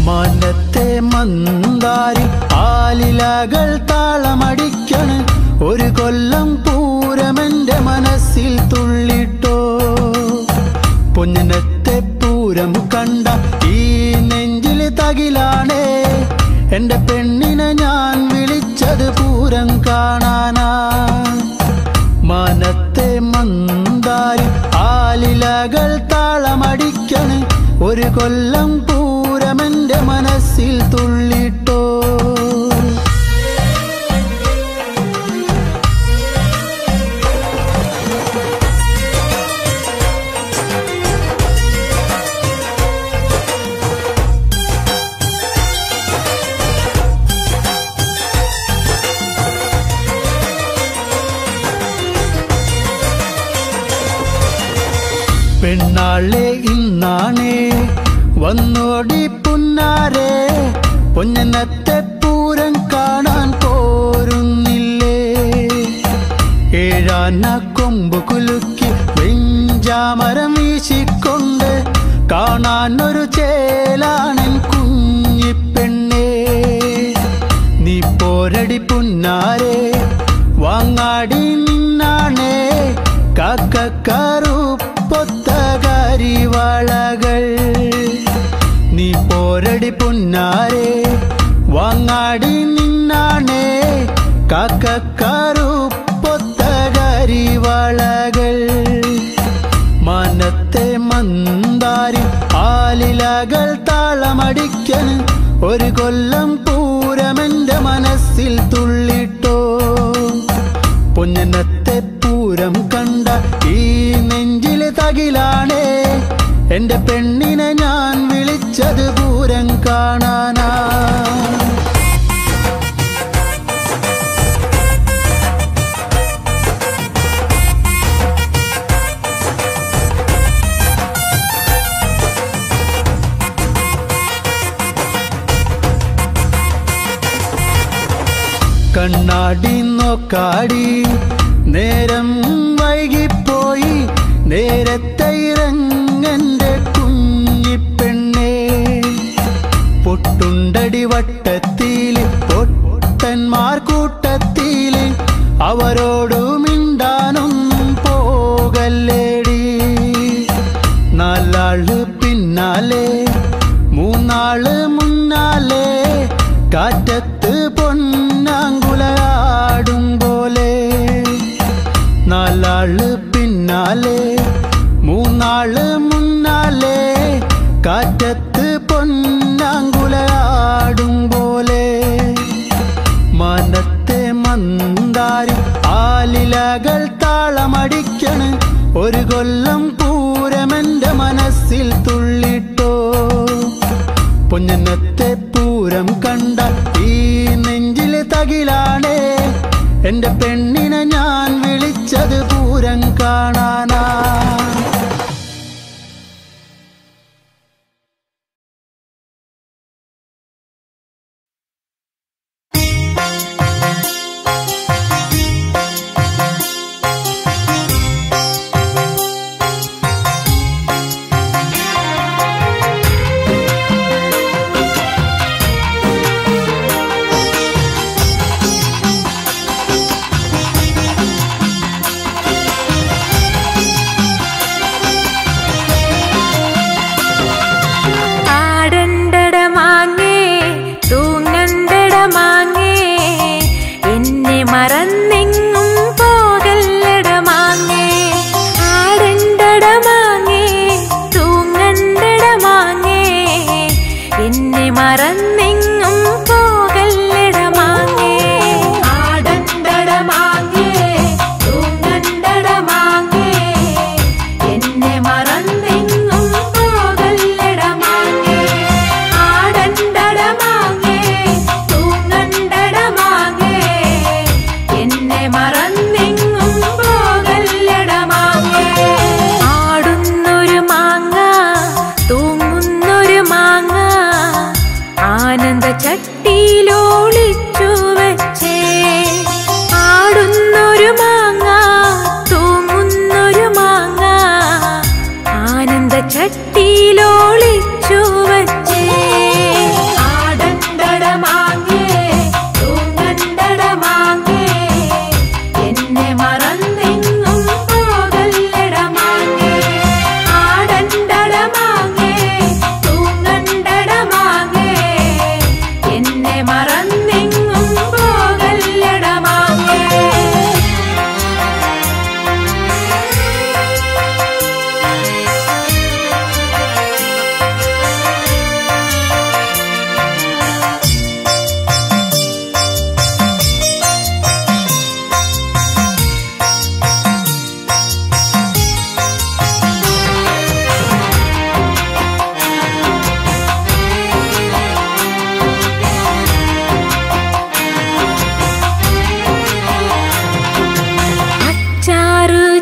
മാനത്തെ മന്ദാരി ആലിലകൾ താളമടിക്കണ് ഒരു കൊല്ലം പൂരമെന്റെ മനസ്സിൽ തുള്ളിട്ടോ പൊന്നിനത്തെ പൂരം കണ്ട ഈ നെഞ്ചിൽ തകിലാണേ എന്റെ പെണ്ണിനെ ഞാൻ വിളിച്ചത് പൂരം കാണാനാ മാനത്തെ മന്ദാരി ആലിലകൾ താളമടിക്കണ് ഒരു കൊല്ലം പൂരമെന്റെ മനസ്സിൽ തുള്ളിട്ടോ പെണ്ണാളെ ഇന്നാണേ വന്നോടി പുന്നാരെ പൊന്നനത്തെ പൂരം കാണാൻ പോരുന്നില്ലേ ഏഴാന കൊമ്പ് കുലുക്കി വെഞ്ചാമരം വീശിക്കൊണ്ട് കാണാൻ ഒരു ചേലാണൻ കുഞ്ഞിപ്പെണ്ണേ നീ പോരടി പുന്നാരെ വാങ്ങാടി നിന്നാണേ കാക്കക്കറുപ്പൊത്തകാരി വളകൾ നീ പോരടി പുന്നാരെ വാങ്ങാടി നിന്നാണേ കാക്കക്കറുപ്പൊത്തകാരി വളകൾ മാനത്തെ മന്ദാരി ആലിലകൾ താളമടിക്കന് ഒരു കൊല്ലം പൂരമെന്റെ മനസ്സിൽ തുള്ളിട്ടോ പൊന്നനത്തെ പൂരം കണ്ട ഈ നെഞ്ചില് തകിലാണേ എന്റെ പെണ്ണിനെ ഞാൻ വിളിച്ചത് പൂരം കാണാനാ കണ്ണാടി നോക്കാടി നേരം വൈകിപ്പോയി നേരത്തെ ഇറങ്ങന്റെ കുഞ്ഞിപ്പെണ്ണേ പൊട്ടുണ്ടടി വട്ടത്തില് പൊട്ടന്മാർ കൂട്ടത്തില് അവരോടു മിണ്ടാനൊന്നും പോകല്ലേടി നാലാള് പിന്നാലെ മൂന്നാള് മുന്നാലെ കാറ്റത്ത് പൊന്നാങ്കുലയാടും പോലെ നാലാള് പിന്നാലെ മൂന്നാള് മുന്നാലെ കാറ്റത്ത് പൊന്നാങ്കുലയാടും പോലെ മാനത്തെ മന്ദാരി ആലിലകൾ താളമടിക്കണ് ഒരു കൊല്ലം പൂരമെന്റെ മനസ്സിൽ തുള്ളിട്ടോ പൊന്നനത്തെ പൂരം കണ്ട ഈ നെഞ്ചില് തകിലാണേ എന്റെ പെണ്ണിനെ ഞാൻ വിളിച്ചത് പൂരം കാണാനാ ആടണ്ടട മാങ്ങേ തൂങ്ങണ്ടട മാങ്ങേ എന്നെ മറന്നെങ്ങും പോകല്ലട മാങ്ങേ ആടണ്ടട മാങ്ങേ തൂങ്ങണ്ടട മാങ്ങേ എന്നെ മറന്നെങ്ങും പോകല്ലട മാങ്ങേ ആടണ്ടട മാങ്ങേ തൂങ്ങണ്ടട മാങ്ങേ എന്നെ മറന്നെങ്ങും പോകല്ലട മാങ്ങേ ആടണ്ടട മാങ്ങേ തൂങ്ങണ്ടട മാങ്ങേ എന്നെ മറന്നെങ്ങും പോകല്ലട മാങ്ങേ ആടുന്നൊരു മാങ്ങ തൂങ്ങുന്നൊരു മാങ്ങ ആനന്ദ ചട്ടിയിൽ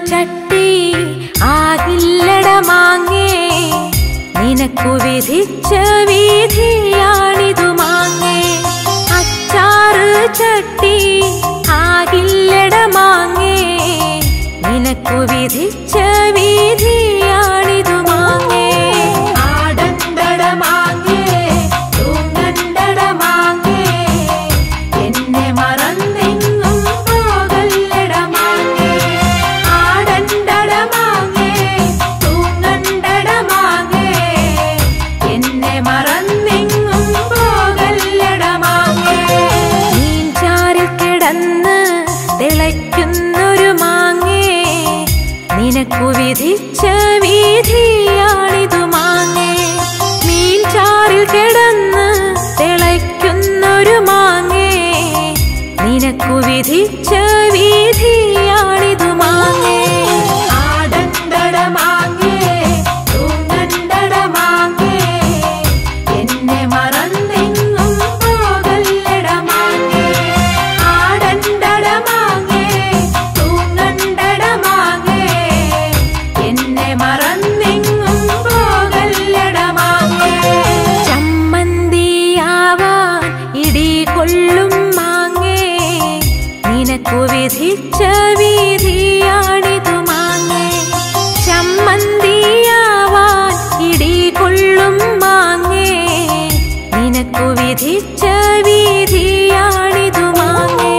ചട്ടി ആകില്ലട മാങ്ങേ നിനക്കു വിധിച്ച വീതിയാണിതു മാങ്ങേ അച്ചാറ് ചട്ടി ആകില്ലട മാങ്ങേ നിനക്കു വിധിച്ച വീതിയാണിതു മാങ്ങേ ആടണ്ടട മാങ്ങേ തൂങ്ങണ്ടട മാങ്ങേ എന്നെ മറന്നെങ്ങും പോകല്ലട മാങ്ങേ ആടണ്ടട മാങ്ങേ തൂങ്ങണ്ടട മാങ്ങേ എന്നെ മറന്നെങ്ങും പോകല്ലട മാങ്ങേ നീൻചാരിൽ കിടന്ന് തിളയ്ക്കുന്നൊരു മാങ്ങേ നിനക്കു വിധിച്ച വീതിയാണിതു മാങ്ങേ മീൻചാറിൽ കിടന്ന് തിളയ്ക്കുന്നൊരു മാങ്ങേ നിനക്കു വിധിച്ച വീതിയാണിതു മാങ്ങേ ആടണ്ടട മാങ്ങേ തൂങ്ങണ്ടട മാങ്ങേ എന്നെ മറന്നെങ്ങും പോകല്ലട മാങ്ങേ ആടണ്ടട മാങ്ങേ തൂങ്ങണ്ടട മാങ്ങേ എന്നെ മറന്നെങ്ങും പോകല്ലട മാങ്ങേ ചമ്മന്തിയാവാൻ ഇടി കൊള്ളും മാങ്ങേ നിനക്കു വിധിച്ച വീതിയാണിതു മാങ്ങേ ചമ്മന്തിയാവാൻ ഇടി കൊള്ളും മാങ്ങേ നിനക്കു വിധിച്ച വീതിയാണിതു മാങ്ങേ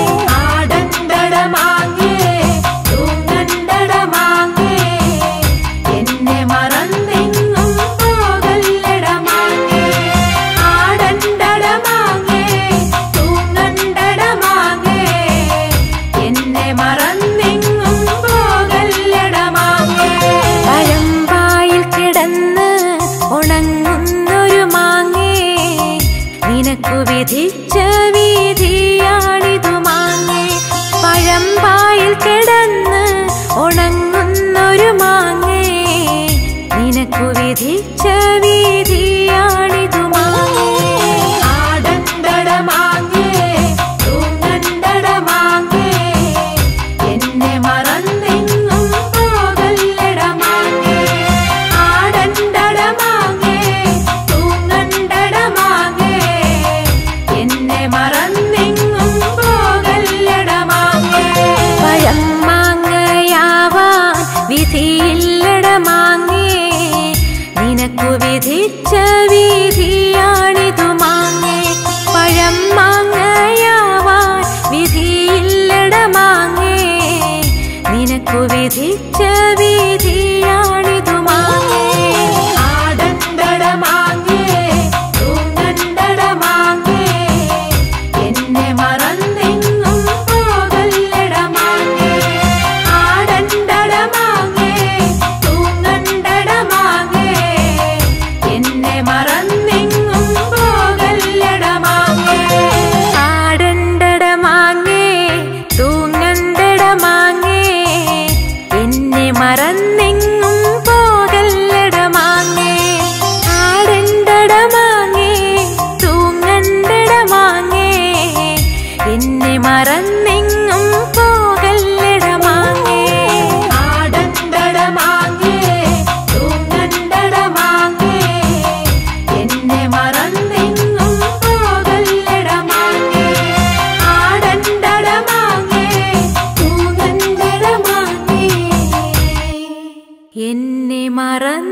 ആടണ്ടട മാങ്ങേ തൂങ്ങണ്ടട മാങ്ങേ എന്നെ മറന്നെങ്ങും പോകല്ലട മാങ്ങേ ആടണ്ടട മാങ്ങേ തൂങ്ങണ്ടട മാങ്ങേ എന്നെ മറന്നെങ്ങും പോകല്ലട മാങ്ങേ പഴമ്പായിൽ കിടന്ന് ഉണങ്ങുന്നൊരു മാങ്ങേ നിനക്കു വിധിച്ച വീതിയാണിതു മാങ്ങേ പഴമ്പായിൽ കിടന്ന് ഉണങ്ങുന്നൊരു മാങ്ങേ നിനക്കു വിധിച്ച വീതിയാണിതു മാങ്ങേ ആടണ്ടട മാങ്ങേ തൂങ്ങണ്ടട മാങ്ങേ എന്നെ മറന്നെങ്ങും പോകല്ലട മാങ്ങേ ആടണ്ടട മാങ്ങേ തൂങ്ങണ്ടട മാങ്ങേ എന്നെ മറന്നെങ്ങും പോകല്ലട മാങ്ങേ പഴം മാങ്ങയാവാൻ വിധിയില്ലട മാങ്ങേ നിനക്കു വിധിച്ച വീതിയാണിതു മാങ്ങേ പഴം മാങ്ങയാവാൻ വിധിയില്ലട മാങ്ങേ നിനക്കു വിധിച്ച വീതിയാണിതു മാങ്ങേ ആടണ്ടട മാങ്ങേ തൂങ്ങണ്ടട മാങ്ങേ എന്നെ മറന്നെങ്ങും പോകല്ലട മാങ്ങേ ആടണ്ടട മാങ്ങേ തൂങ്ങണ്ടട മാങ്ങേ എന്നെ മറന്നെങ്ങും പോകല്ലട മാങ്ങേ ആടണ്ടട മാങ്ങേ തൂങ്ങണ്ടട മാങ്ങേ എന്നെ മറന്നെങ്ങും പോകല്ലട മാങ്ങേ ആടണ്ടട മാങ്ങേ തൂങ്ങണ്ടട മാങ്ങേ എന്നെ മറന്നെങ്ങും പോകല്ലട മാങ്ങേ ആടണ്ടട മാങ്ങേ തൂങ്ങണ്ടട മാങ്ങേ എന്നെ മറന്നെങ്ങും പോകല്ലട മാങ്ങേ ആടണ്ടട മാങ്ങേ തൂങ്ങണ്ടട മാങ്ങേ എന്നെ മറന്നു